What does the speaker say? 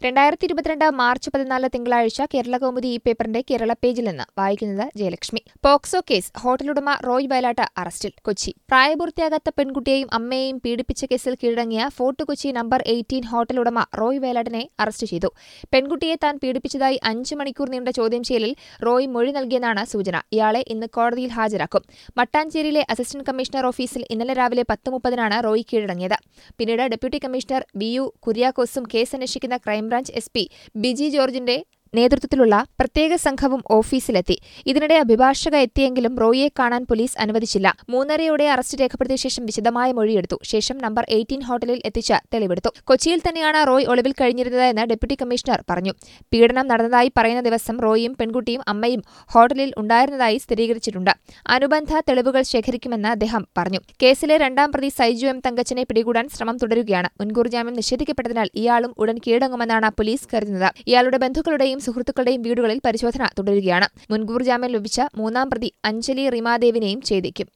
രണ്ടായിരത്തി ഇരുപത്തിരണ്ട് മാർച്ച് പതിനാല് തിങ്കളാഴ്ച കേരള കൗമുദി ഈ പേപ്പറിന്റെ കേരള പേജിൽ നിന്ന് വായിക്കുന്നത് ജയലക്ഷ്മി പോക്സോ കേസ് ഹോട്ടലുടമ റോയ് വയലാട്ട് അറസ്റ്റിൽ കൊച്ചി പ്രായപൂർത്തിയാകാത്ത പെൺകുട്ടിയെയും അമ്മയെയും പീഡിപ്പിച്ച കേസിൽ കീഴടങ്ങിയ ഫോർട്ട് കൊച്ചി നമ്പർ എയ്റ്റീൻ ഹോട്ടലുടമ റോയ് വയലാട്ടിനെ അറസ്റ്റ് ചെയ്തു പെൺകുട്ടിയെ താൻ പീഡിപ്പിച്ചതായി അഞ്ച് മണിക്കൂർ നീണ്ട ചോദ്യം ചെയ്യലിൽ റോയ് മൊഴി നൽകിയെന്നാണ് സൂചന ഇയാളെ ഇന്ന് കോടതിയിൽ ഹാജരാക്കും മട്ടാഞ്ചേരിയിലെ അസിസ്റ്റന്റ് കമ്മീഷണർ ഓഫീസിൽ ഇന്നലെ രാവിലെ പത്ത് മുപ്പതിനാണ് റോയ് കീഴടങ്ങിയത് പിന്നീട് ഡെപ്യൂട്ടി കമ്മീഷണർ ബി യു കുര്യാക്കോസും കേസ് അന്വേഷിക്കുന്ന ക്രൈംബ്രാഞ്ച് എസ് പി ബിജി ജോർജിന്റെ നേതൃത്വത്തിലുള്ള പ്രത്യേക സംഘവും ഓഫീസിലെത്തി ഇതിനിടെ അഭിഭാഷക എത്തിയെങ്കിലും റോയിയെ കാണാൻ പോലീസ് അനുവദിച്ചില്ല മൂന്നരയോടെ അറസ്റ്റ് രേഖപ്പെടുത്തിയ ശേഷം വിശദമായ മൊഴിയെടുത്തു ശേഷം നമ്പർ എയ്റ്റീൻ ഹോട്ടലിൽ എത്തിച്ച് തെളിവെടുത്തു കൊച്ചിയിൽ തന്നെയാണ് റോയ് ഒളിവിൽ കഴിഞ്ഞിരുന്നതെന്ന് ഡെപ്യൂട്ടി കമ്മീഷണർ പറഞ്ഞു പീഡനം നടന്നതായി പറയുന്ന ദിവസം റോയിയും പെൺകുട്ടിയും അമ്മയും ഹോട്ടലിൽ ഉണ്ടായിരുന്നതായി സ്ഥിരീകരിച്ചിട്ടുണ്ട് അനുബന്ധ തെളിവുകൾ ശേഖരിക്കുമെന്ന് അദ്ദേഹം പറഞ്ഞു കേസിലെ രണ്ടാം പ്രതി സൈജു എം തങ്കച്ചനെ പിടികൂടാൻ ശ്രമം തുടരുകയാണ് മുൻകൂർ ജാമ്യം നിഷേധിക്കപ്പെട്ടതിനാൽ ഇയാളും ഉടൻ കീഴടങ്ങുമെന്നാണ് പോലീസ് കരുതുന്നത് ഇയാളുടെ ബന്ധുക്കളുടെയും സുഹൃത്തുക്കളുടെയും വീടുകളിൽ പരിശോധന തുടരുകയാണ് മുൻകൂർ ജാമ്യം ലഭിച്ച മൂന്നാം പ്രതി അഞ്ജലി റിമാദേവിനെയും ഛേദിക്കും